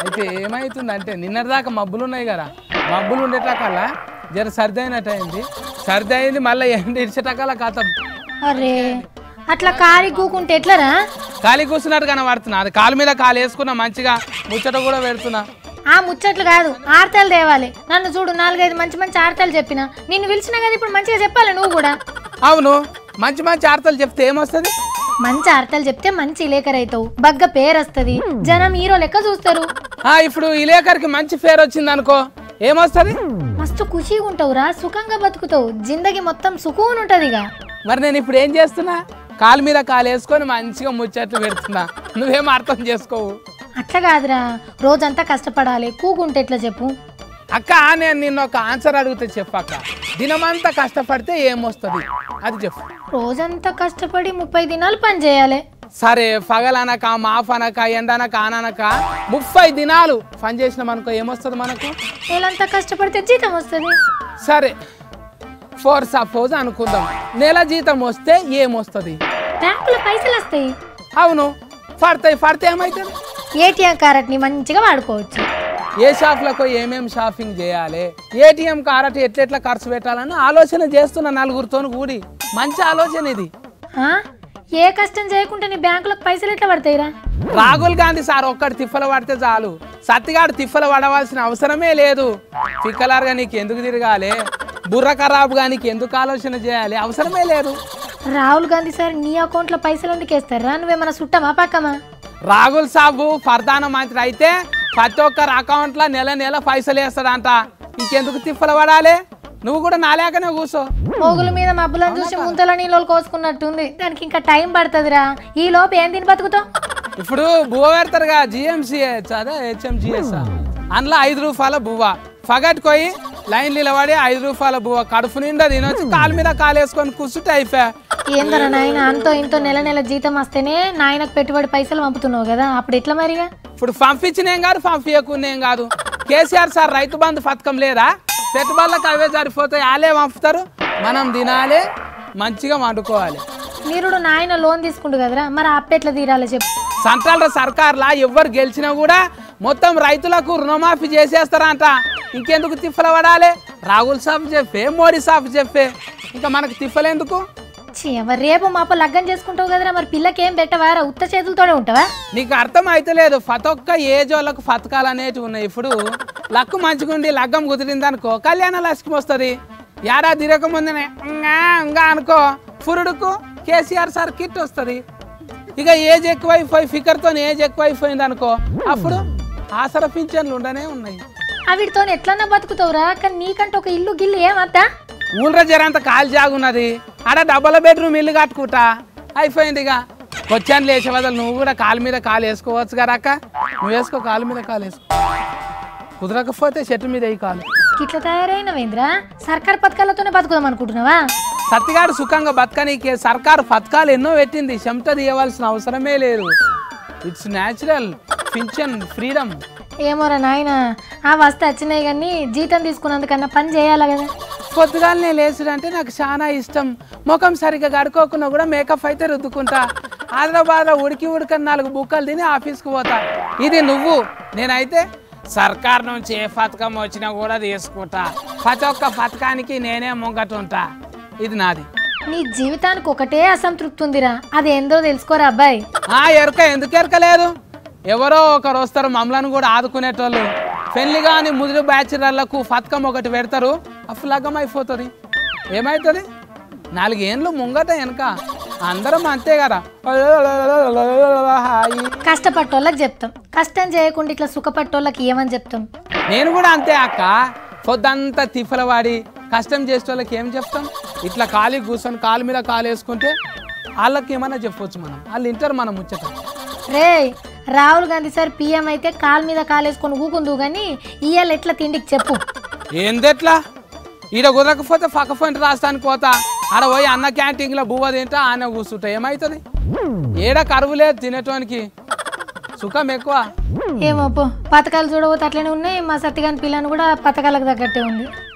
అయితే ఏమవుతుందంటే నిన్నటిదాకా మబ్బులు ఉన్నాయి కదా మబ్బులు ఉండేటకల్లా జర సర్ది అయినట్టు అయింది సర్ది అయింది మళ్ళీ ఎండ ఇడిచేటకల్లా కథం అరే అట్లా కాలి కూకుంటే ఎట్లరా ఖాళీ కూర్చున్నట్టు కనబడుతున్నా అది కాలు మీద కాలు వేసుకున్నా మంచిగా ముచ్చట కూడా పెడుతున్నా ఆ ముచ్చట్లు కాదు ఆర్తలు తేవాలి నన్ను చూడు నాలుగైదు మంచి మంచి ఆర్తలు చెప్పిన నిన్ను పిలిచినా కదా ఇప్పుడు మంచిగా చెప్పాలి నువ్వు కూడా అవును మంచి మంచి ఆర్తలు చెప్తే ఏమొస్తుంది మంచి ఆర్తలు చెప్తే మంచి లేఖర్ అవుతావు బగ్గ పేరు వస్తుంది జనం హీరో లెక్క చూస్తారు ఆ, ఇప్పుడు ఈ లేఖరికి మంచి పేరు వచ్చింది అనుకో ఏమొస్తుంది మస్తు ఖుషిగా ఉంటావురా సుఖంగా బతుకుతావు జిందగీ మొత్తం సుకూన్ ఉంటది ఇక మరి నేను ఇప్పుడు ఏం చేస్తున్నా కాలు మీద కాలు వేసుకొని మంచిగా ముచ్చట్లు పెడుతున్నా నువ్వేం అర్థం చేసుకోవు అట్లా కాదురా రోజంతా కష్టపడాలి కూకుంటే ఎట్లా చెప్పు అక్క నేను నిన్న ఒక ఆన్సర్ అడిగితే చెప్పక్క దినమంతా కష్టపడితే ఏమొస్తుంది అది చెప్పు రోజంతా కష్టపడి ముప్పై దినాలు పని చేయాలి సరే పగలనక మాఫ్ అనక ఎండనక ఆననక ముప్పై దినాలు పని చేసినాం అనుకో ఏమొస్తుంది మనకు నెలంతా కష్టపడితే జీతం వస్తుంది సరే ఫోర్ సపోజ్ అనుకుందాం నెల జీతం వస్తే ఏమొస్తుంది బ్యాంకులో పైసలు వస్తాయి అవును పడతాయి పడితే ఏమవుతుంది ఏటీఎం కార్డ్ని మంచిగా వాడుకోవచ్చు ఏ షాప్లకు ఏమేం షాపింగ్ చేయాలి ఏటీఎం కారట్ ఎట్లెట్లా ఖర్చు పెట్టాలని ఆలోచన చేస్తున్న నలుగురితో కూడి మంచి ఆలోచన ఇది ఆ? ఏ కష్టం చేయకుండా నీ బ్యాంకులకు పైసలు ఎట్లా పడతాయిరా రాహుల్ గాంధీ సార్ ఒక్కటి తిప్పలు పడితే చాలు సత్తిగాడు తిప్పలు పడవలసిన అవసరమే లేదు తిక్కలారుగా నీకు ఎందుకు తిరగాలి బుర్ర ఖరాబుగా నీకు ఎందుకు ఆలోచన చేయాలి అవసరమే లేదు రాహుల్ గాంధీ సార్ నీ అకౌంట్లో పైసలు ఎందుకు వేస్తారా నువ్వేమన్నా సుట్టమా పక్కమా రాహుల్ సాబు ప్రధాన మంత్రి అయితే ప్రతి ఒక్కరి అకౌంట్లో నెల నెల పైసలు వేస్తాడంట ఇంకెందుకు తిప్పలు పడాలి నువ్వు కూడా నాలేకనే కూర్చో మోగుల మీద మబ్బులను చూసి ముంతల నీళ్ళు కోసుకున్నట్టుంది దానికి ఇంకా టైం పడుతుందిరా ఈ లోపు ఏం తిని బతుకుతావు ఇప్పుడు బువ్వ పెడతారుగా జిఎంసీహెచ్ అదే హెచ్ఎంజిఎస్ అందులో ఐదు రూపాయల బువ్వ పగట్టుకోయి లైన్ నిలబడి ఐదు రూపాయల బువ్వ కడుపు నిండా తినొచ్చి కాలు మీద కాలు వేసుకొని కూర్చుంటే అయిపోయా ఏందరా నాయన అంతో ఇంతో నెల నెల జీతం వస్తేనే నాయనకు పెట్టుబడి పైసలు పంపుతున్నావు కదా అప్పుడు ఎట్లా మరిగా ఇప్పుడు పంపించినేం కాదు పంపించకునేం కాదు కేసీఆర్ సార్ రైతు బంధు పథకం లేదా పెట్టుబడులకు అవే సరిపోతాయి వాళ్ళే పంపుతారు మనం తినాలి మంచిగా వండుకోవాలి మీరు నాయన లోన్ తీసుకుంటు కదరా మరి అప్పెట్లా తీరాలో చెప్పు సెంట్రల్ సర్కార్లా ఎవ్వరు గెలిచినా కూడా మొత్తం రైతులకు రుణమాఫీ చేసేస్తారంట ఇంకెందుకు తిప్పలు పడాలి రాహుల్ సాబ్ చెప్పే మోడీ సాబ్ చెప్పే ఇంకా మనకు తిప్పలేందుకు ఛీ, మరి రేపు మాప లగ్గం చేసుకుంటావు కదరా మరి పిల్లకి ఏం పెట్టవారా ఉత్త చేతులతోనే ఉంటావా నీకు అర్థం అయితలేదు ప్రతి ఒక్క ఏజ్ వాళ్ళకు పథకాలు అనేటివి ఉన్నాయి ఇప్పుడు లక్కు మంచిగుండి లగ్గం కుదిరింది అనుకో కళ్యాణ లక్ష్మి వస్తుంది ఏడాది తిరగకముందునే ఇంకా ఇంకా అనుకో పురుడుకు కేసీఆర్ సార్ కిట్ వస్తుంది ఇక ఏజ్ ఎక్కువైపోయి ఫికర్తో ఏజ్ ఎక్కువైపోయింది అనుకో అప్పుడు ఆసర పింఛన్లు ఉండనే ఉన్నాయి అవిటితో ఎట్లన్నా బతుకుతావురా కానీ నీకంటే ఒక ఇల్లు గిల్లు ఏమద్దా ఊళ్ళో జరంత కాలు జాగున్నది ఆడ డబల్ బెడ్రూమ్ ఇల్లు కట్టుకుంటా అయిపోయింది ఇక వచ్చాను లేచే బదులు నువ్వు కూడా కాలు మీద కాలు వేసుకోవచ్చు కదా అక్క నువ్వు వేసుకో కాలు మీద కాలు వేసుకో కుదరకపోతే చెట్టు మీద ఈ కాలు ఇట్లా తయారైనవేంద్రా సర్కార్ పథకాలతోనే బతుకుదాం అనుకుంటున్నావా సత్తిగాడు సుఖంగా బతకనీకే సర్కారు పథకాలు ఎన్నో పెట్టింది చెమట తీయవలసిన అవసరమే లేదు ఇట్స్ న్యాచురల్ పింఛన్ ఫ్రీడమ్ ఏమోరా నాయన ఆ వస్తే వచ్చినాయి కానీ జీతం తీసుకున్నందుకన్నా పని చేయాలి కదా పొద్దుగాలనే లేచుడంటే నాకు చాలా ఇష్టం ముఖం సరిగ్గా కడుక్కోకుండా కూడా మేకప్ అయితే రుద్దుకుంటా హైదరాబాద్లో ఉడికి ఉడకని నాలుగు బుక్కలు తిని ఆఫీస్కి పోతా ఇది నువ్వు నేనైతే సర్కార్ నుంచి ఏ పథకం వచ్చినా కూడా తీసుకుంటా ప్రతి ఒక్క పథకానికి నేనే ముంగటుంటా ఇది నాది నీ జీవితానికి ఒకటే అసంతృప్తి ఉందిరా అది ఏందో తెలుసుకోరా అబ్బాయి ఆ ఎరక ఎందుకు ఎరకలేదు ఎవరో ఒకరు వస్తారు మమ్మల్ని కూడా ఆదుకునేటోళ్ళు పెళ్లి కానీ ముదురు బ్యాచులర్లకు పథకం ఒకటి పెడతారు అఫ్లగం అయిపోతుంది ఏమవుతుంది నాలుగేండ్లు ముంగట వెనక అందరం అంతే కదా హాయి కష్టపట్టోళ్ళకి చెప్తాం కష్టం చేయకుండా ఇట్లా సుఖపట్టోళ్ళకి ఏమని చెప్తాం నేను కూడా అంతే అక్క పొద్దంతా తిఫలవాడి కష్టం చేసే వాళ్ళకి ఏం చెప్తాం ఇట్లా ఖాళీ కూర్చొని కాలు మీద కాలు వేసుకుంటే వాళ్ళకి ఏమన్నా చెప్పొచ్చు మనం వాళ్ళు వింటారు మనం ముచ్చట రే రాహుల్ గాంధీ సార్ పిఎం అయితే కాలు మీద కాలేసుకొని ఊకుందు కానీ ఇయ్యాల ఎట్లా తిండికి చెప్పు ఏందెట్లా ఈడ కుదరకపోతే పక్క పాయింట్ రాష్ట్రానికి పోతా ఆడ పోయి అన్న క్యాంటీన్లో బువ్వ తింటా ఆయన కూర్చుంటా ఏమవుతుంది ఏడ కరువు లేదు తినేటోనికి సుఖం ఎక్కువ ఏమో పో పథకాలు చూడబోతే అట్లనే ఉన్నాయి మా సత్యగాని పిల్లని కూడా పథకాలకు తగ్గట్టే ఉంది